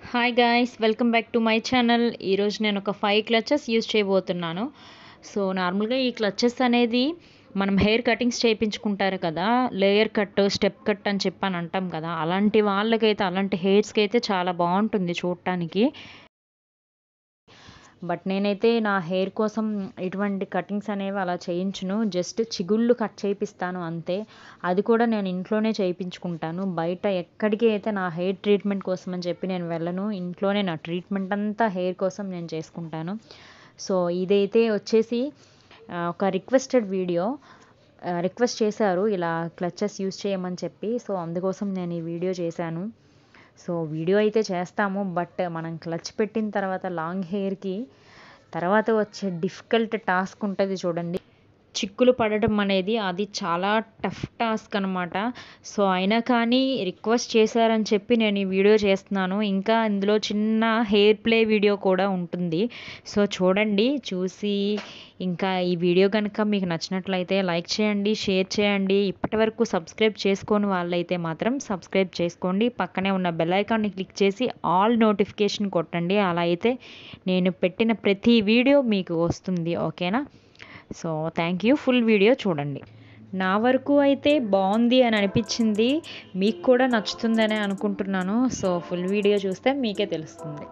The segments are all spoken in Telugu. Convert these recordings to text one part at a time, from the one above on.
Hi guys welcome back to my channel ఈరోజు నేను ఒక ఫైవ్ క్లచెస్ యూజ్ చేయబోతున్నాను సో నార్మల్గా ఈ క్లచెస్ అనేది మనం హెయిర్ కటింగ్స్ చేయించుకుంటారు కదా లేయర్ కట్ స్టెప్ కట్ అని చెప్పి అని అంటాం కదా అలాంటి వాళ్ళకైతే అలాంటి హెయిర్స్కి అయితే చాలా బాగుంటుంది చూడటానికి బట్ నేనైతే నా హెయిర్ కోసం ఎటువంటి కటింగ్స్ అనేవి అలా చేయించును జస్ట్ చిగుళ్ళు కట్ చేయిస్తాను అంతే అది కూడా నేను ఇంట్లోనే చేయించుకుంటాను బయట ఎక్కడికి అయితే నా హెయిర్ ట్రీట్మెంట్ కోసం అని చెప్పి నేను వెళ్ళను ఇంట్లోనే నా ట్రీట్మెంట్ అంతా హెయిర్ కోసం నేను చేసుకుంటాను సో ఇదైతే వచ్చేసి ఆ, ఒక రిక్వెస్టెడ్ వీడియో రిక్వెస్ట్ చేశారు ఇలా క్లచెస్ యూస్ చేయమని చెప్పి సో అందుకోసం నేను ఈ వీడియో చేశాను సో వీడియో అయితే చేస్తాము బట్ మనం క్లచ్ పెట్టిన తర్వాత లాంగ్ హెయిర్కి తర్వాత వచ్చే డిఫికల్ట్ టాస్క్ ఉంటుంది చూడండి చిక్కులు పడడం అనేది అది చాలా టఫ్ టాస్క్ అనమాట సో అయినా కానీ రిక్వెస్ట్ చేశారని చెప్పి నేను ఈ వీడియో చేస్తున్నాను ఇంకా ఇందులో చిన్న హెయిర్ ప్లే వీడియో కూడా ఉంటుంది సో చూడండి చూసి ఇంకా ఈ వీడియో కనుక మీకు నచ్చినట్లయితే లైక్ చేయండి షేర్ చేయండి ఇప్పటి వరకు సబ్స్క్రైబ్ చేసుకోని వాళ్ళైతే మాత్రం సబ్స్క్రైబ్ చేసుకోండి పక్కనే ఉన్న బెల్ ఐకాన్ని క్లిక్ చేసి ఆల్ నోటిఫికేషన్ కొట్టండి అలా అయితే నేను పెట్టిన ప్రతి వీడియో మీకు వస్తుంది ఓకేనా so thank you full video చూడండి నా వరకు అయితే బాగుంది అని అనిపించింది మీకు కూడా నచ్చుతుందని అనుకుంటున్నాను సో ఫుల్ వీడియో చూస్తే మీకే తెలుస్తుంది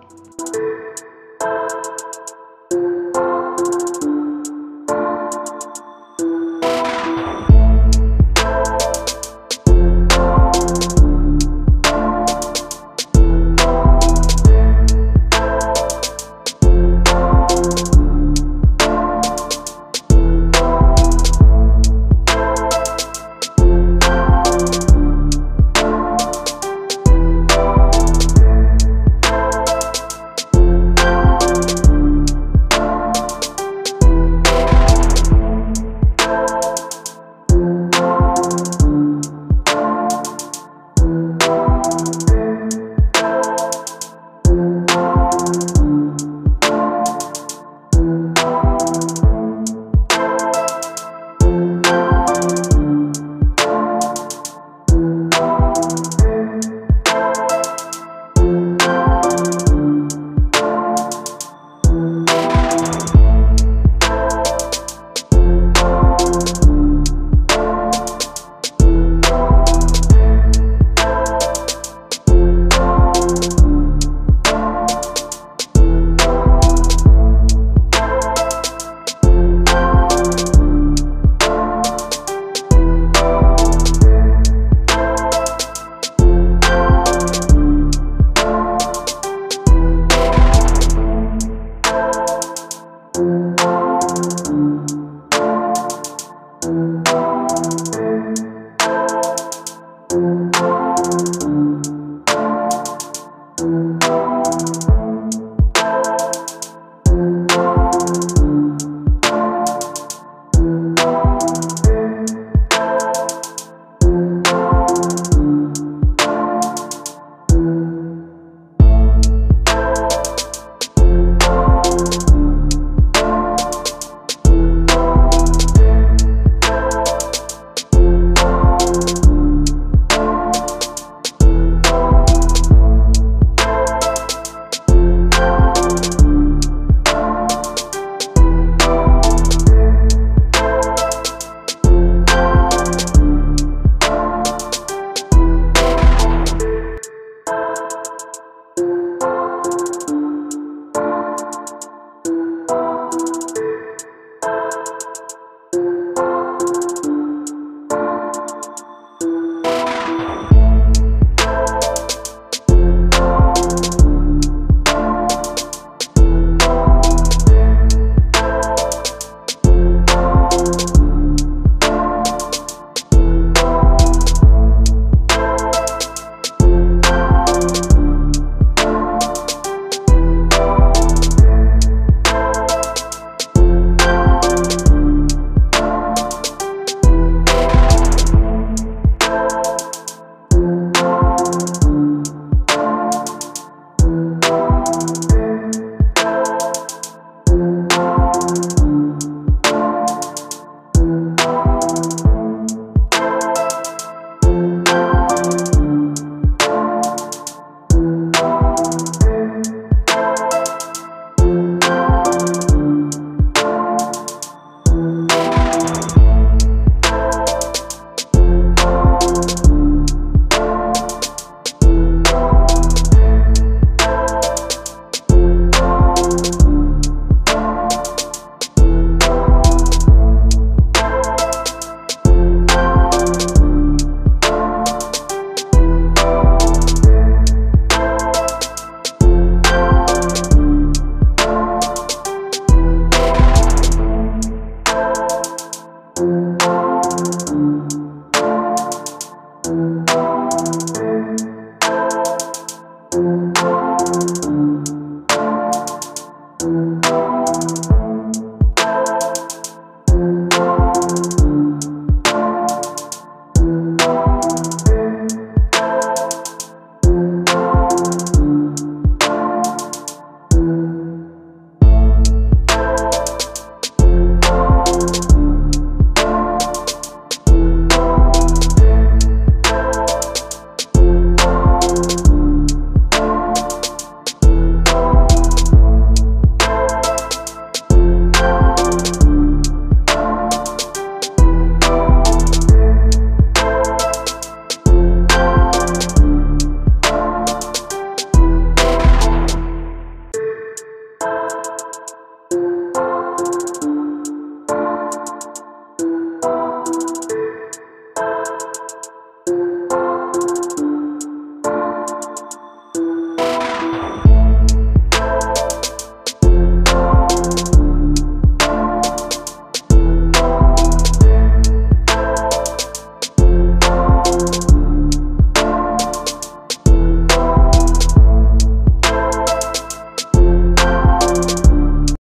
Thank you.